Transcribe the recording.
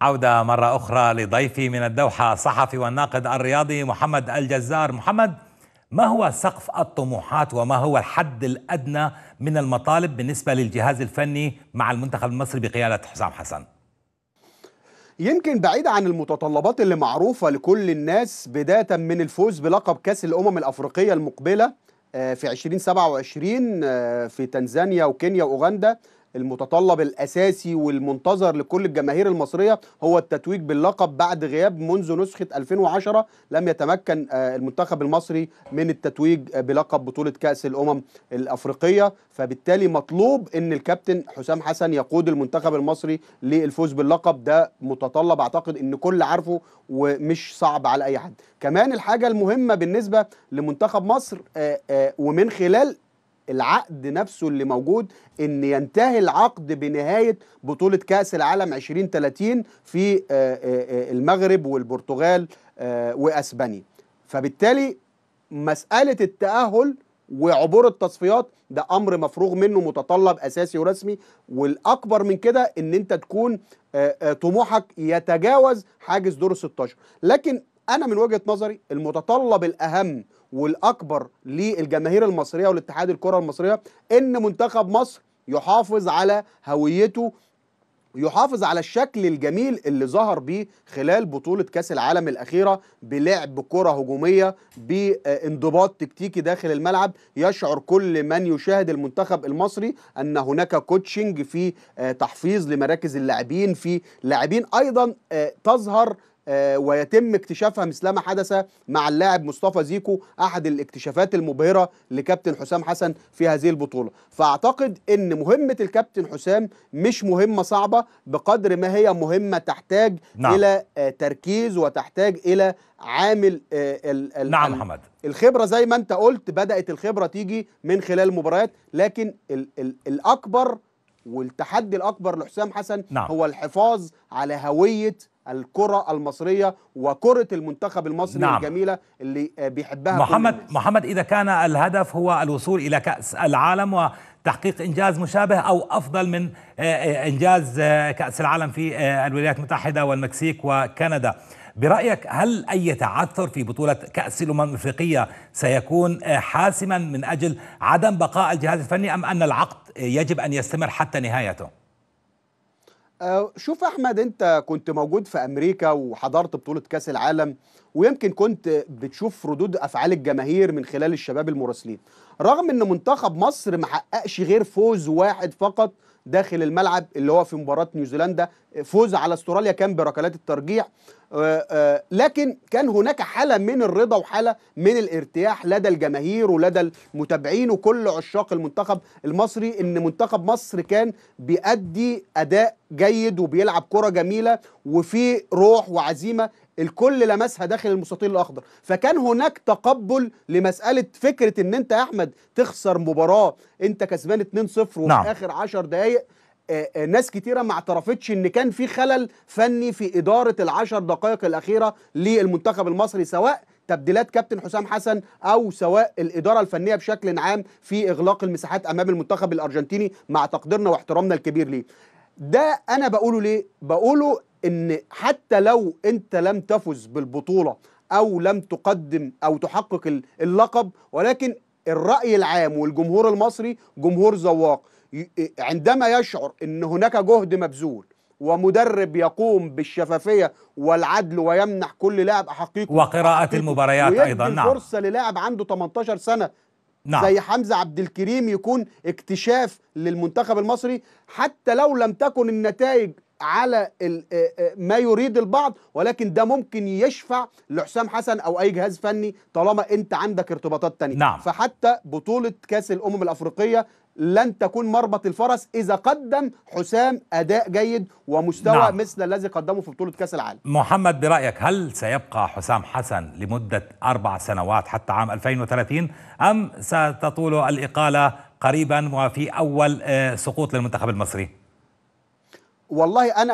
عودة مرة أخرى لضيفي من الدوحة الصحفي والناقد الرياضي محمد الجزار محمد ما هو سقف الطموحات وما هو الحد الأدنى من المطالب بالنسبة للجهاز الفني مع المنتخب المصري بقيادة حسام حسن يمكن بعيد عن المتطلبات اللي معروفة لكل الناس بداية من الفوز بلقب كأس الأمم الأفريقية المقبلة في 2027 في تنزانيا وكينيا وأوغندا المتطلب الأساسي والمنتظر لكل الجماهير المصرية هو التتويج باللقب بعد غياب منذ نسخة 2010 لم يتمكن المنتخب المصري من التتويج بلقب بطولة كأس الأمم الأفريقية فبالتالي مطلوب أن الكابتن حسام حسن يقود المنتخب المصري للفوز باللقب ده متطلب أعتقد أن كل عارفه ومش صعب على أي حد كمان الحاجة المهمة بالنسبة لمنتخب مصر ومن خلال العقد نفسه اللي موجود ان ينتهي العقد بنهايه بطوله كاس العالم 2030 في المغرب والبرتغال واسبانيا فبالتالي مساله التاهل وعبور التصفيات ده امر مفروغ منه متطلب اساسي ورسمي والاكبر من كده ان انت تكون طموحك يتجاوز حاجز دور ال 16 لكن انا من وجهه نظري المتطلب الاهم والاكبر للجماهير المصريه والاتحاد الكره المصريه ان منتخب مصر يحافظ على هويته يحافظ على الشكل الجميل اللي ظهر بيه خلال بطولة كأس العالم الأخيرة بلعب كرة هجومية بانضباط تكتيكي داخل الملعب يشعر كل من يشاهد المنتخب المصري أن هناك كوتشنج في تحفيظ لمراكز اللاعبين في لاعبين أيضا تظهر ويتم اكتشافها مثلما حدث مع اللاعب مصطفى زيكو احد الاكتشافات المبهره لكابتن حسام حسن في هذه البطوله فاعتقد ان مهمه الكابتن حسام مش مهمه صعبه بقدر ما هي مهمه تحتاج نعم. الى تركيز وتحتاج الى عامل ال نعم محمد الخبره زي ما انت قلت بدات الخبره تيجي من خلال المباريات لكن ال ال الاكبر والتحدي الاكبر لحسام حسن نعم. هو الحفاظ على هويه الكرة المصرية وكرة المنتخب المصري نعم. الجميلة اللي بيحبها محمد محمد إذا كان الهدف هو الوصول إلى كأس العالم وتحقيق إنجاز مشابه أو أفضل من إنجاز كأس العالم في الولايات المتحدة والمكسيك وكندا برأيك هل أي تعثر في بطولة كأس الأمم الأفريقية سيكون حاسما من أجل عدم بقاء الجهاز الفني أم أن العقد يجب أن يستمر حتى نهايته؟ شوف احمد انت كنت موجود في امريكا وحضرت بطوله كاس العالم ويمكن كنت بتشوف ردود افعال الجماهير من خلال الشباب المراسلين رغم ان منتخب مصر ما حققش غير فوز واحد فقط داخل الملعب اللي هو في مباراه نيوزيلندا فوز على استراليا كان بركلات الترجيح لكن كان هناك حاله من الرضا وحاله من الارتياح لدى الجماهير ولدى المتابعين وكل عشاق المنتخب المصري ان منتخب مصر كان بيأدي اداء جيد وبيلعب كره جميله وفي روح وعزيمه الكل لمسها داخل المستطيل الاخضر فكان هناك تقبل لمساله فكره ان انت يا احمد تخسر مباراه انت كسبان 2-0 وفي نعم. اخر 10 دقائق ناس كتيرة ما اعترفتش ان كان في خلل فني في ادارة العشر دقائق الاخيرة للمنتخب المصري سواء تبديلات كابتن حسام حسن او سواء الاداره الفنيه بشكل عام في اغلاق المساحات امام المنتخب الارجنتيني مع تقديرنا واحترامنا الكبير ليه ده انا بقوله ليه بقوله ان حتى لو انت لم تفز بالبطوله او لم تقدم او تحقق اللقب ولكن الراي العام والجمهور المصري جمهور ذواق عندما يشعر ان هناك جهد مبذول ومدرب يقوم بالشفافيه والعدل ويمنح كل لاعب حقيقه وقراءه المباريات ايضا نعم فرصه للاعب عنده 18 سنه نعم. زي حمزه عبد الكريم يكون اكتشاف للمنتخب المصري حتى لو لم تكن النتائج على ما يريد البعض ولكن ده ممكن يشفع لحسام حسن او اي جهاز فني طالما انت عندك ارتباطات تانية نعم. فحتى بطولة كاس الامم الافريقية لن تكون مربط الفرس اذا قدم حسام اداء جيد ومستوى نعم. مثل الذي قدمه في بطولة كاس العالم محمد برايك هل سيبقى حسام حسن لمدة اربع سنوات حتى عام 2030 ام ستطول الاقالة قريبا وفي اول سقوط للمنتخب المصري والله انا